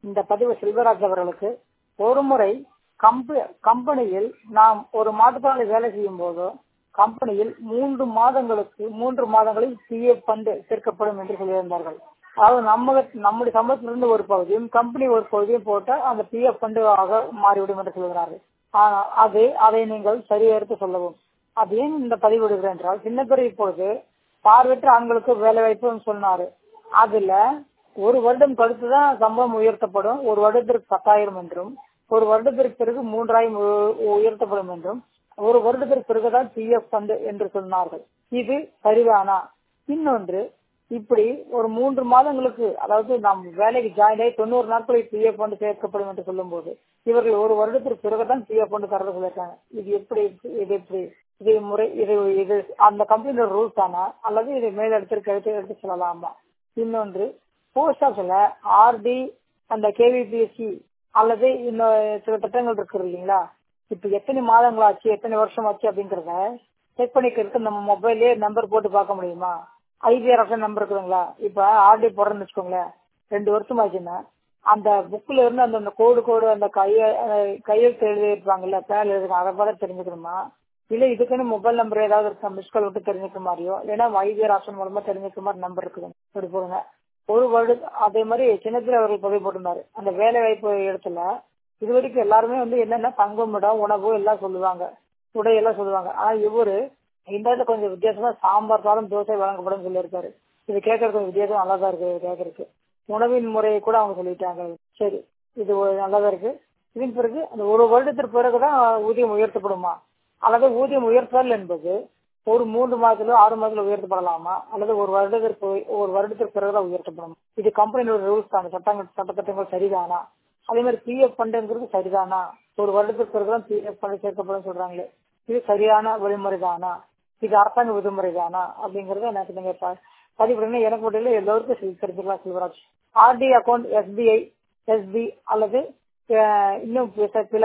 இந்த பதிவு செல்வராஜ் அவர்களுக்கு ஒருமுறை கம்ப கம்பெனியில் நாம் ஒரு மாதத்தாளி வேலை செய்யும் போதோ கம்பெனியில் மூன்று மாதங்களுக்கு மூன்று மாதங்களில் பிஎஃப் ஃபண்டு சேர்க்கப்படும் என்று சொல்லியிருந்தார்கள் அதாவது நம்ம நம்முடைய சம்பளத்திலிருந்து ஒரு பகுதியும் கம்பெனி ஒரு பகுதியும் போட்டால் அந்த பிஎஃப் ஃபண்டு ஆக மாறிவிடும் என்று சொல்கிறார்கள் ஆனால் அது அதை நீங்கள் சரியாக சொல்லவும் அது ஏன் இந்த பதிவு விடுகிறேன் என்றால் சின்ன பேர் இப்பொழுது பார்வையற்ற ஆண்களுக்கு வேலை வாய்ப்புன்னு சொன்னாரு அதுல ஒரு வருடம் கழித்துதான் சம்பளம் உயர்த்தப்படும் ஒரு வருடத்திற்கு பத்தாயிரம் என்றும் ஒரு வருடத்திற்கு பிறகு மூன்றாயிரம் உயர்த்தப்படும் என்றும் ஒரு வருடத்திற்கு பிறகுதான் பிஎஃப் ஃபண்டு என்று சொன்னார்கள் இது சரிதானா இன்னொன்று இப்படி ஒரு மூன்று மாதங்களுக்கு அதாவது நாம் வேலைக்கு ஜாயின் ஆகி தொண்ணூறு நாட்களில் பிஎஃப் ஃபண்டு சேர்க்கப்படும் என்று சொல்லும் போது இவர்கள் ஒரு வருடத்திற்கு பிறகுதான் பிஎஃப் ஃபண்டு தரது சொல்லியிருக்காங்க இது எப்படி இது எப்படி இது முறை இது இது அந்த கம்பெனியோட ரூல்ஸ் தானா அல்லது இது மேலிடத்திற்கு எடுத்து எடுத்து சொல்லலாமா இன்னொன்று போஸ்ட் ஆஃபீஸ்ல ஆர்டி அந்த கேவிபிஎஸ்சி அல்லது இன்னும் சில திட்டங்கள் இருக்கு இல்லைங்களா இப்ப எத்தனை மாதங்கள் ஆச்சு எத்தனை வருஷம் ஆச்சு அப்படிங்கறத செக் பண்ணிக்கிறதுக்கு நம்ம மொபைல்லே நம்பர் போட்டு பார்க்க முடியுமா ஐபிஆர் நம்பர் இருக்குதுங்களா இப்ப ஆர்டி போடுறேன்னு வச்சுக்கோங்களேன் ரெண்டு வருஷம் ஆச்சுன்னா அந்த புக்ல இருந்து அந்த கோடு கோடு அந்த கைய கையெழுத்து எழுதி இருப்பாங்கல்ல பேர் எழுதுங்க அதை போல தெரிஞ்சுக்கணுமா இல்ல இதுக்குன்னு மொபைல் நம்பர் ஏதாவது இருக்கா மிஸ் கால் விட்டு தெரிஞ்சுக்க மாதிரியோ இல்லைன்னா ஐபிஆர் ஆப்ஷன் மூலமா தெரிஞ்சுக்க மாதிரி நம்பர் இருக்குது அப்படி போடுங்க ஒரு வருடம் அதே மாதிரி சின்னத்தில் அவர்கள் பதிவு போட்டிருந்தாரு அந்த வேலை வாய்ப்பு இடத்துல இது வரைக்கும் எல்லாருமே வந்து என்னென்ன தங்குமிடம் உணவு எல்லாம் சொல்லுவாங்க உடை எல்லாம் சொல்லுவாங்க ஆனா இவரு இந்த இடத்துல கொஞ்சம் வித்தியாசமா சாம்பார் சாதம் தோசை வழங்கப்படும் சொல்லியிருக்காரு இது கேட்கறது கொஞ்சம் வித்தியாசம் நல்லாதான் இருக்கு கேட்கறதுக்கு உணவின் முறையை கூட அவங்க சொல்லிட்டாங்க சரி இது நல்லாதான் இருக்கு இதன் பிறகு அந்த ஒரு வருடத்திற்கு பிறகுதான் ஊதியம் உயர்த்தப்படுமா அல்லது ஊதியம் உயர்த்தல் என்பது ஒரு மூன்று மாதத்திலோ ஆறு மாதத்துல உயர்த்தப்படலாமா அல்லது ஒரு வருடத்திற்கு ஒரு வருடத்திற்கு பிறகுதான் உயர்த்தப்படும் இது கம்பெனியோட ரூல்ஸ் தானே சட்டங்கள் சட்டத்திட்டங்கள் சரிதானா அதே மாதிரி பிஎஃப் ஃபண்டுங்கிறது சரிதானா ஒரு வருடத்திற்கு பிறகுதான் பிஎஃப் ஃபண்டு சேர்க்கப்படும் சொல்றாங்களே இது சரியான வழிமுறை தானா இது அரசாங்க விதிமுறை தானா அப்படிங்கறத எனக்கு நீங்க பதிவு எனக்கு மட்டும் இல்லை எல்லோருக்கும் தெரிஞ்சுக்கலாம் Selvaraj RD account SBI SB அல்லது இன்னும் சில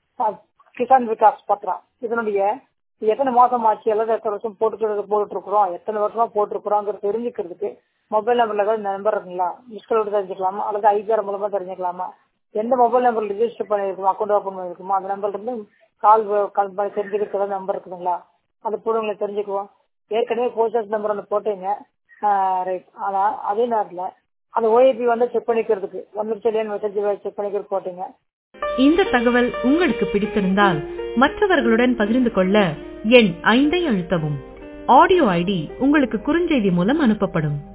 கிசான் விகாஸ் பத்ரா இதனுடைய எத்தனை மாசம் ஆச்சு அல்லது எத்தனை வருஷம் போட்டு போட்டு இருக்கிறோம் எத்தனை வருஷமா போட்டிருக்கிறோங்கிறது தெரிஞ்சுக்கிறதுக்கு மொபைல் நம்பர்ல ஏதாவது நம்பர் இருக்குங்களா மிஸ்கல் தெரிஞ்சுக்கலாமா அல்லது ஐபிஆர் மூலமா தெரிஞ்சுக்கலாமா எந்த மொபைல் நம்பர் ரிஜிஸ்டர் பண்ணிருக்கோம் அக்கௌண்ட் ஓபன் பண்ணிருக்குமா அந்த நம்பர்ல இருந்து கால் கால் பண்ணி தெரிஞ்சுக்கிறதுக்கு நம்பர் இருக்குதுங்களா அது போடுவங்களை தெரிஞ்சுக்குவோம் ஏற்கனவே போஸ்ட் நம்பர் ஒன்று போட்டீங்க ரைட் ஆனா அதே நேரத்துல அந்த ஓஏபி வந்து செக் பண்ணிக்கிறதுக்கு வந்துருச்சு இல்லையான்னு மெசேஜ் செக் பண்ணிக்கிறது போட்டீங்க இந்த தகவல் உங்களுக்கு பிடித்திருந்தால் மற்றவர்களுடன் பகிர்ந்து கொள்ள எண் ஐந்தை அழுத்தவும் ஆடியோ ஐடி உங்களுக்கு குறுஞ்செய்தி மூலம் அனுப்பப்படும்